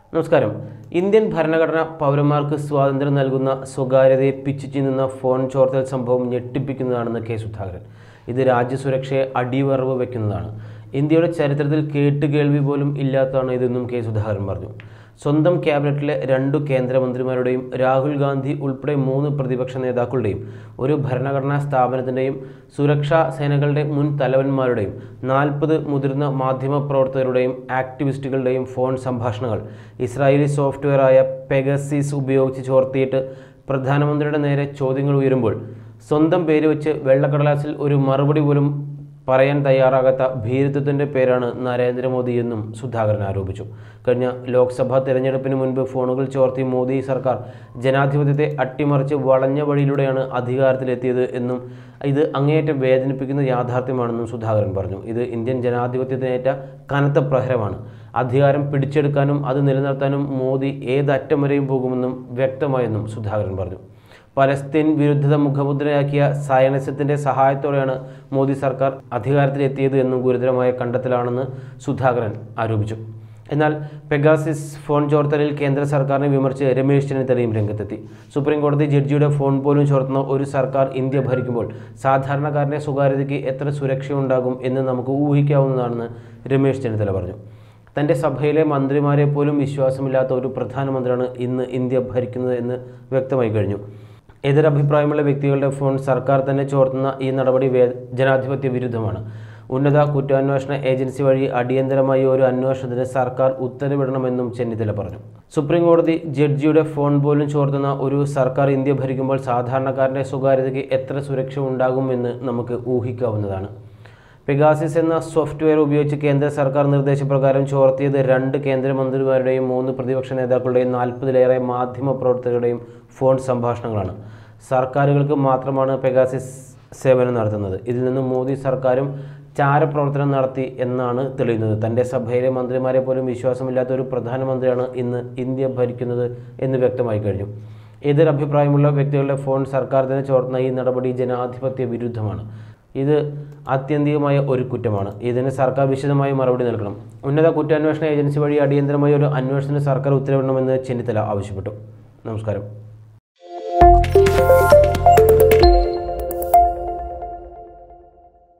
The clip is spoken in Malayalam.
നമസ്കാരം ഇന്ത്യൻ ഭരണഘടന പൗരന്മാർക്ക് സ്വാതന്ത്ര്യം നൽകുന്ന സ്വകാര്യതയെ പിച്ചു ചിന്നുന്ന ഫോൺ ചോർത്തൽ സംഭവം ഞെട്ടിപ്പിക്കുന്നതാണെന്ന് കെ സുധാകരൻ ഇത് രാജ്യസുരക്ഷയെ അടിവറവ് വയ്ക്കുന്നതാണ് ഇന്ത്യയുടെ ചരിത്രത്തിൽ കേട്ടുകേൾവി പോലും ഇല്ലാത്തതാണ് ഇതെന്നും കെ സുധാകരൻ പറഞ്ഞു സ്വന്തം ക്യാബിനറ്റിലെ രണ്ടു കേന്ദ്രമന്ത്രിമാരുടെയും രാഹുൽ ഗാന്ധി ഉൾപ്പെടെ മൂന്ന് പ്രതിപക്ഷ നേതാക്കളുടെയും ഒരു ഭരണഘടനാ സ്ഥാപനത്തിൻ്റെയും സുരക്ഷാ സേനകളുടെ മുൻ തലവന്മാരുടെയും നാൽപ്പത് മുതിർന്ന മാധ്യമപ്രവർത്തകരുടെയും ആക്ടിവിസ്റ്റുകളുടെയും ഫോൺ സംഭാഷണങ്ങൾ ഇസ്രായേലി സോഫ്റ്റ്വെയറായ പെഗസിസ് ഉപയോഗിച്ച് ചോർത്തിയിട്ട് പ്രധാനമന്ത്രിയുടെ നേരെ ചോദ്യങ്ങൾ ഉയരുമ്പോൾ സ്വന്തം പേര് വെച്ച് വെള്ളക്കടലാസിൽ ഒരു മറുപടി പോലും പറയാൻ തയ്യാറാകാത്ത ഭീരുത്വത്തിൻ്റെ പേരാണ് നരേന്ദ്രമോദി എന്നും സുധാകരൻ ആരോപിച്ചു കഴിഞ്ഞ ലോക്സഭാ തെരഞ്ഞെടുപ്പിന് മുൻപ് ഫോണുകൾ ചോർത്തി മോദി സർക്കാർ ജനാധിപത്യത്തെ അട്ടിമറിച്ച് വളഞ്ഞ വഴിയിലൂടെയാണ് അധികാരത്തിലെത്തിയത് എന്നും ഇത് അങ്ങേയറ്റം വേദനിപ്പിക്കുന്ന യാഥാർത്ഥ്യമാണെന്നും സുധാകരൻ പറഞ്ഞു ഇത് ഇന്ത്യൻ ജനാധിപത്യത്തിനേറ്റ കനത്ത പ്രഹരമാണ് അധികാരം പിടിച്ചെടുക്കാനും അത് നിലനിർത്താനും മോദി ഏതറ്റം വരെയും പോകുമെന്നും വ്യക്തമായെന്നും സുധാകരൻ പറഞ്ഞു പലസ്തീൻ വിരുദ്ധത മുഖമുദ്രയാക്കിയ സയനസത്തിൻ്റെ സഹായത്തോടെയാണ് മോദി സർക്കാർ അധികാരത്തിലെത്തിയത് എന്നും ഗുരുതരമായ കണ്ടെത്തലാണെന്ന് സുധാകരൻ ആരോപിച്ചു എന്നാൽ പെഗാസിസ് ഫോൺ ചോർത്തലിൽ കേന്ദ്ര സർക്കാരിനെ വിമർശിച്ച് രമേശ് ചെന്നിത്തലയും രംഗത്തെത്തി സുപ്രീം കോടതി ജഡ്ജിയുടെ ഫോൺ പോലും ചോർത്തുന്ന ഒരു സർക്കാർ ഇന്ത്യ ഭരിക്കുമ്പോൾ സാധാരണക്കാരൻ്റെ സ്വകാര്യതയ്ക്ക് എത്ര സുരക്ഷയുണ്ടാകും എന്ന് നമുക്ക് ഊഹിക്കാവുന്നതാണെന്ന് രമേശ് ചെന്നിത്തല പറഞ്ഞു തൻ്റെ സഭയിലെ മന്ത്രിമാരെ പോലും വിശ്വാസമില്ലാത്ത ഒരു പ്രധാനമന്ത്രിയാണ് ഇന്ന് ഇന്ത്യ ഭരിക്കുന്നത് എന്ന് വ്യക്തമായി കഴിഞ്ഞു എതിരഭിപ്രായമുള്ള വ്യക്തികളുടെ ഫോൺ സർക്കാർ തന്നെ ചോർത്തുന്ന ഈ നടപടി വേ ജനാധിപത്യ വിരുദ്ധമാണ് ഉന്നത കുറ്റാന്വേഷണ ഏജൻസി വഴി അടിയന്തരമായി ഒരു അന്വേഷണത്തിന് സർക്കാർ ഉത്തരവിടണമെന്നും ചെന്നിത്തല പറഞ്ഞു സുപ്രീം കോടതി ജഡ്ജിയുടെ ഫോൺ പോലും ചോർത്തുന്ന ഒരു സർക്കാർ ഇന്ത്യ ഭരിക്കുമ്പോൾ സാധാരണക്കാരൻ്റെ സ്വകാര്യതയ്ക്ക് എത്ര സുരക്ഷ ഉണ്ടാകുമെന്ന് നമുക്ക് ഊഹിക്കാവുന്നതാണ് പെഗാസിസ് എന്ന സോഫ്റ്റ്വെയർ ഉപയോഗിച്ച് കേന്ദ്ര സർക്കാർ നിർദ്ദേശപ്രകാരം ചോർത്തിയത് രണ്ട് കേന്ദ്രമന്ത്രിമാരുടെയും മൂന്ന് പ്രതിപക്ഷ നേതാക്കളുടെയും നാൽപ്പതിലേറെ മാധ്യമ പ്രവർത്തകരുടെയും ഫോൺ സംഭാഷണങ്ങളാണ് സർക്കാരുകൾക്ക് മാത്രമാണ് പെഗാസിസ് സേവനം നടത്തുന്നത് ഇതിൽ നിന്നും മോദി സർക്കാരും ചാരപ്രവർത്തനം നടത്തി എന്നാണ് തെളിയുന്നത് തൻ്റെ സഭയിലെ മന്ത്രിമാരെ പോലും വിശ്വാസമില്ലാത്ത ഒരു പ്രധാനമന്ത്രിയാണ് ഇന്ന് ഇന്ത്യ ഭരിക്കുന്നത് എന്ന് വ്യക്തമായി കഴിഞ്ഞു എതിരഭിപ്രായമുള്ള വ്യക്തികളുടെ ഫോൺ സർക്കാർ തന്നെ ചോർത്തുന്ന ഈ നടപടി ജനാധിപത്യ വിരുദ്ധമാണ് ഇത് ആത്യന്തികമായ ഒരു കുറ്റമാണ് ഇതിന് സർക്കാർ വിശദമായി മറുപടി നൽകണം ഉന്നത കുറ്റാന്വേഷണ ഏജൻസി വഴി അടിയന്തരമായ ഒരു അന്വേഷണത്തിന് സർക്കാർ ഉത്തരവിടണമെന്ന് ചെന്നിത്തല ആവശ്യപ്പെട്ടു നമസ്കാരം